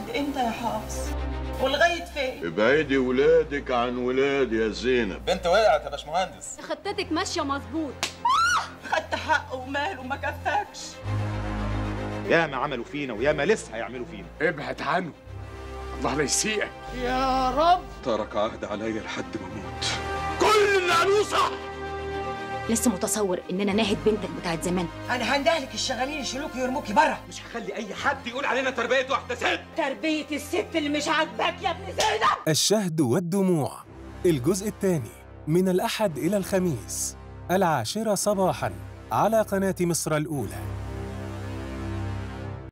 امتى يا حافظ ولغايه فين ابعدي ولادك عن ولادي يا زينب بنت وقعت يا باشمهندس خطتك ماشيه مظبوط خدت حق ومال وما كفاكش ياما عملوا فينا وياما لسه هيعملوا فينا ابعد عنه الله لا يسيئك ترك عهد عليا لحد ما اموت كل اللي قالوه صح لسه متصور ان انا ناهد بنتك بتاعت زمان انا هندهلك الشغالين يشيلوكي ويرموكي بره مش هخلي اي حد يقول علينا تربيه واحده ست تربيه الست اللي مش عاجباك يا ابن زينب الشهد والدموع الجزء الثاني من الأحد إلى الخميس العاشرة صباحا على قناة مصر الأولى